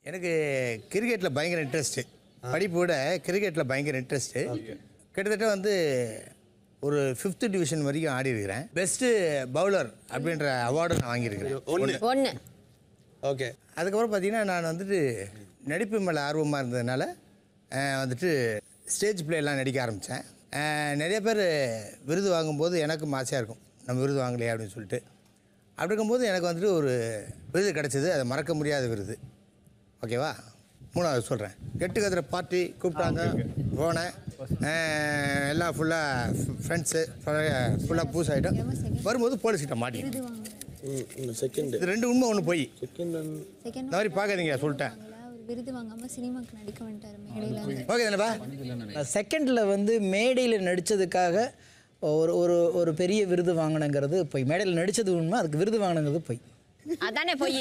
எனக்கு கிரிக்கெட்டில் பயங்கர இன்ட்ரெஸ்ட்டு படிப்பு விட கிரிக்கெட்டில் பயங்கர இன்ட்ரெஸ்ட்டு கிட்டத்தட்ட வந்து ஒரு ஃபிஃப்த்து டிவிஷன் வரைக்கும் ஆடி இருக்கிறேன் பெஸ்ட்டு பவுலர் அப்படின்ற அவார்டு நான் வாங்கியிருக்கிறேன் ஒன்று ஒன்று ஓகே அதுக்கப்புறம் பார்த்தீங்கன்னா நான் வந்துட்டு நடிப்பு மேலே ஆர்வமாக இருந்ததுனால அஹ், வந்துட்டு ஸ்டேஜ் எல்லாம் நடிக்க ஆரம்பித்தேன் நிறைய பேர் விருது வாங்கும்போது எனக்கும் ஆசையாக இருக்கும் நம்ம விருது வாங்கலையே அப்படின்னு சொல்லிட்டு அப்படி இருக்கும்போது எனக்கு வந்துட்டு ஒரு விருது கிடச்சிது அதை மறக்க முடியாத விருது ஓகேவா மூணாவது சொல்கிறேன் கெட்டு கதிர பார்ட்டி கூப்பிட்டாங்க போனேன் அஹ், எல்லாம் ஃபுல்லாக ஃப்ரெண்ட்ஸு ஃபுல்லாக பூஸ் ஆகிட்டோம் வரும்போது போலீஸ்கிட்ட மாட்டிக்கிட்டேன் செகண்ட் இது ரெண்டு உண்மை ஒன்று போய் செகண்ட் செகண்ட் இந்த மாதிரி பார்க்காதீங்க சொல்லிட்டேன் ஒரு விருது வாங்காம சினிமாக்கு நடிக்க வந்துட்டாரு மேடையில இருந்து ஓகே தானேப்பா செகண்டில் வந்து மேடையில் நடித்ததுக்காக ஒரு ஒரு ஒரு பெரிய விருது வாங்கினங்கிறது போய் மேடையில் நடித்தது உண்மை அதுக்கு விருது வாங்கினங்கிறது போய் அதானே போய்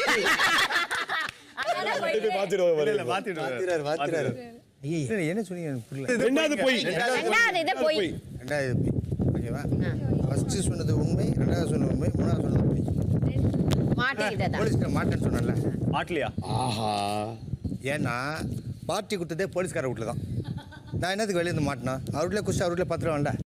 மாத்திடுறாரு மாத்திடுறாரு ஐயே இல்லை, என்ன சொன்னீங்க எனக்கு புரியல ரெண்டாவது போய் ரெண்டாவது இதை போய் ரெண்டாவது போய் ஓகேவா ஃபஸ்ட்டு சொன்னது உண்மை ரெண்டாவது சொன்னது உண்மை மூணாவது சொன்னது உண்மை மாட்டிக்கிட்டதா போலீஸ்கார மாட்டேன்னு சொன்னேன்ல மாட்டலையா ஆஹா ஏன்னா பார்ட்டி கொடுத்ததே போலீஸ்கார வீட்டில் தான் நான் என்னத்துக்கு வெளியே இருந்து மாட்டினா அவர் வீட்டில் குஷ்டு அவர் வீட்டில் பத்திரம்ல